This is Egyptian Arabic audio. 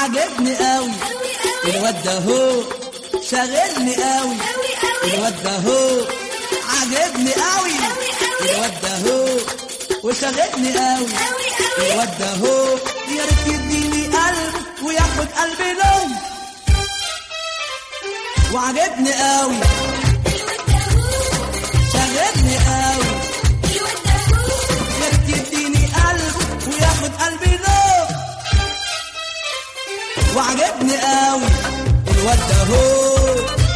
عاجبني قوي الواد ده هو شاغلني قوي الواد ده هو عاجبني قوي الواد ده هو وشاغلني قوي الواد ده هو يا ريت يديني قلب وياخد قلبي لون وعجبني قوي شاغلني قوي يا ريت يديني قلب وياخد قلبي لون وعجبني قوي الواد ده هو